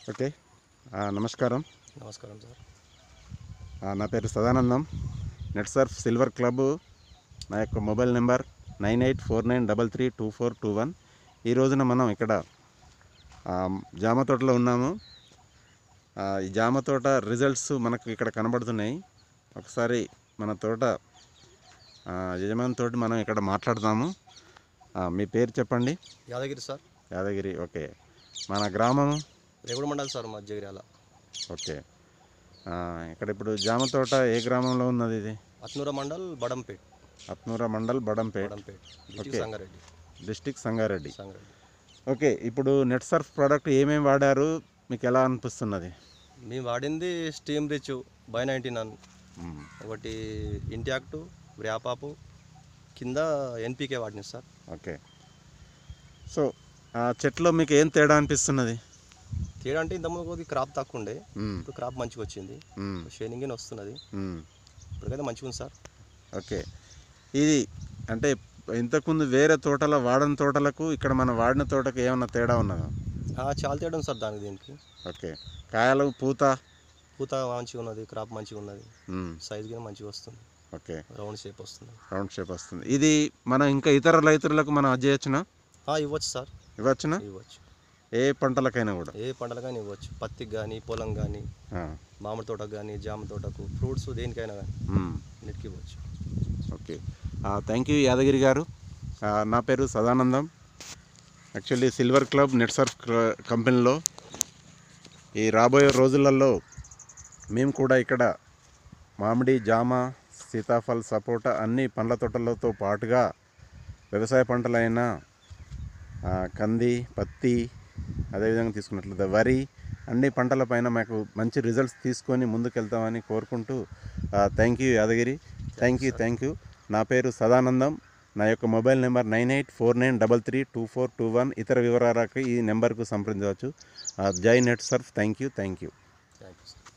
Okay ఆ, నమస్కారం నమస్కారం సార్ ఆ, నా పేరు Sadanandam net surf silver club నా యొక్క mobile number nine eight four nine double three two four two one ఈ రోజున మనం ఇక్కడ ఆ, జామ తోటలో ఉన్నాము ఆ, ఈ జామ తోట రిజల్ట్స్ మనకు ఇక్కడ కనబడుతున్నాయి ఒకసారి మన తోట ఆ, యజమాని తోటి మనం ఇక్కడ మాట్లాడదాము ఆ, మీ పేరు చెప్పండి యాదగిరి సార్ యాదగిరి ఓకే మన గ్రామము రేగుడు మండల్ సార్ మా జగిర్యాల ఓకే ఆ, ఇక్కడ ఇప్పుడు జామ తోట ఏ గ్రామంలో ఉన్నది ఇది Atnur mandal Badampet Atnur mandal Badampet Badampet district okay. Sangareddy district Sangareddy Sangareddy okay ఇప్పుడు నెట్ సర్ఫ్ ప్రోడక్ట్ ఏమేమి వాడారు మీకు ఎలా అనిపిస్తున్నది మేము వాడింది స్టీమ్ రిచ్ బై నైంటీ నన్ మ్మ్. ఒకటి ఇంటాక్టు వ్యాపాపు కింద ఎన్పికే వాడినాం సార్ ఓకే సో ఆ చెట్లో మీకు ఏం తేడా అనిపిస్తున్నది తేడా అంటే ఇంతకుముందు కొద్ది క్రాప్ తక్కువ ఉండే మ్మ్. ఇప్పుడు క్రాప్ మంచిగా వచ్చింది మ్మ్. షైనింగ్ వస్తున్నది మ్మ్. ఇప్పటికైతే మంచిగా ఉంది సార్ ఓకే ఇది అంటే ఇంతకుముందు వేరే తోటల వాడని తోటలకు ఇక్కడ మన వాడిన తోటకు ఏమన్నా తేడా ఉన్నదా ఆ, చాలా తేడా ఉంది సార్ దానికి దీనికి ఓకే కాయలు పూత పూత మంచిగా ఉన్నది క్రాప్ మంచిగా ఉన్నది మ్మ్. సైజ్ కూడా మంచిగా వస్తుంది ఓకే రౌండ్ షేప్ వస్తుంది రౌండ్ షేప్ వస్తుంది ఇది మనం ఇంకా ఇతర రైతులకు మనం అది చేయొచ్చునా ఆ, ఇవ్వచ్చు సార్ ఇవ్వచ్చునా ఇవ్వచ్చు ఏ పంటలకైనా కూడా ఏ పంటలకైనా ఇవ్వచ్చు పత్తికి కానీ పొలం కానీ ఆ, మామిడి తోటకు కానీ జామ తోటకు ఫ్రూట్స్ దేనికైనా కానీ మ్మ్. అన్నిటికీ ఇవ్వచ్చు ఓకే థ్యాంక్ యూ యాదగిరి గారు ఆ, నా పేరు Sadanandam actually silver club net surf క్ల- కంపెనీలో ఈ రాబోయే రోజులలో మేము కూడా ఇక్కడ మామిడి జామ సీతాఫల్ సపోటా అన్ని పండ్ల తోటలతో పాటుగా వ్యవసాయ పంటలైన ఆ, కంది పత్తి అదేవిధంగా తీసుకున్నట్లయితే వరి అన్ని పంటలపైన మాకు మంచి రిజల్ట్స్ తీసుకొని ముందుకెళ్తామని కోరుకుంటూ thank you Yadagiri thank you thank you నా పేరు సదానందం నా యొక్క mobile number nine eight four nine double three two four two one ఇతర వివరాలకు ఈ నెంబర్కు సంప్రదించవచ్చు ఆ, జై net surf thank you thank you thank you sir